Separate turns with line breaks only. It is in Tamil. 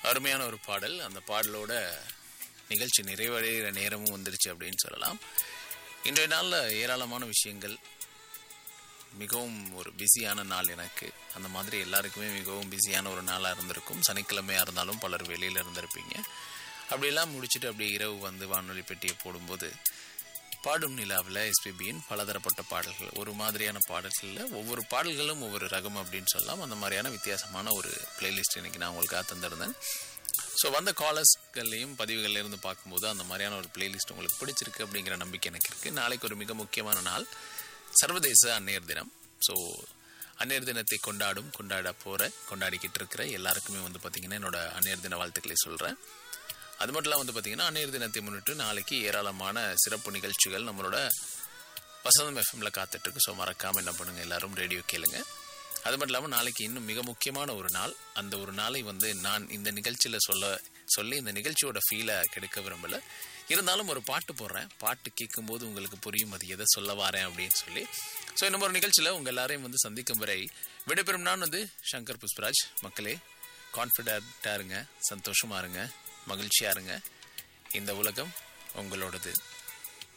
அருமையான ஒரு பாடல் அந்த பாடலோட நிகழ்ச்சி நிறைவடைகிற நேரமும் வந்துருச்சு அப்படின்னு சொல்லலாம் இன்றைய நாளில் ஏராளமான விஷயங்கள் மிகவும் ஒரு பிஸியான நாள் எனக்கு அந்த மாதிரி எல்லாருக்குமே மிகவும் பிஸியான ஒரு நாளாக இருந்திருக்கும் சனிக்கிழமையாக இருந்தாலும் பலர் வெளியில் இருந்திருப்பீங்க அப்படியெல்லாம் முடிச்சுட்டு அப்படியே இரவு வந்து வானொலி பெட்டியை போடும்போது பாடும் நிலாவில் எஸ்பிபியின் பலதரப்பட்ட பாடல்கள் ஒரு மாதிரியான பாடல்களில் ஒவ்வொரு பாடல்களும் ஒவ்வொரு ரகம் அப்படின்னு சொல்லலாம் அந்த மாதிரியான வித்தியாசமான ஒரு பிளேலிஸ்ட் இன்னைக்கு நான் உங்களுக்காக தந்திருந்தேன் ஸோ வந்த காலர்ஸ்கள்லையும் பதிவுகள்ல இருந்து பார்க்கும்போது அந்த மாதிரியான ஒரு பிளேலிஸ்ட் உங்களுக்கு பிடிச்சிருக்கு அப்படிங்கிற நம்பிக்கை எனக்கு இருக்குது நாளைக்கு ஒரு மிக முக்கியமான நாள் சர்வதேச அன்னையர் தினம் ஸோ அன்னையர் தினத்தை கொண்டாடும் கொண்டாட போகிற கொண்டாடிக்கிட்டு இருக்கிற எல்லாருக்குமே வந்து பார்த்திங்கன்னா என்னோட அன்னையர் தின வாழ்த்துக்களை சொல்கிறேன் அது மட்டும் இல்லாமல் வந்து பார்த்திங்கன்னா அன்னையர் தினத்தை முன்னிட்டு நாளைக்கு ஏராளமான சிறப்பு நிகழ்ச்சிகள் நம்மளோட வசந்தம் எஃப்எம்ல காத்துட்ருக்கு ஸோ மறக்காமல் என்ன பண்ணுங்கள் எல்லாரும் ரேடியோ கேளுங்க அது மட்டும் இல்லாமல் நாளைக்கு இன்னும் மிக முக்கியமான ஒரு நாள் அந்த ஒரு நாளை வந்து நான் இந்த நிகழ்ச்சியில் சொல்ல சொல்லி இந்த நிகழ்ச்சியோட ஃபீலை கெடுக்க விரும்பலை இருந்தாலும் ஒரு பாட்டு போடுறேன் பாட்டு கேட்கும்போது உங்களுக்கு புரியும் அது எதை சொல்ல வரேன் அப்படின்னு சொல்லி ஸோ இன்னும் ஒரு நிகழ்ச்சியில் உங்கள் எல்லாரையும் வந்து சந்திக்கும் வரை விடைபெறும் நான் வந்து சங்கர் புஷ்பராஜ் மக்களே கான்ஃபிடென்ட்டாக இருங்க சந்தோஷமாக இருங்க மகிழ்ச்சியாக இருங்க இந்த உலகம் உங்களோடது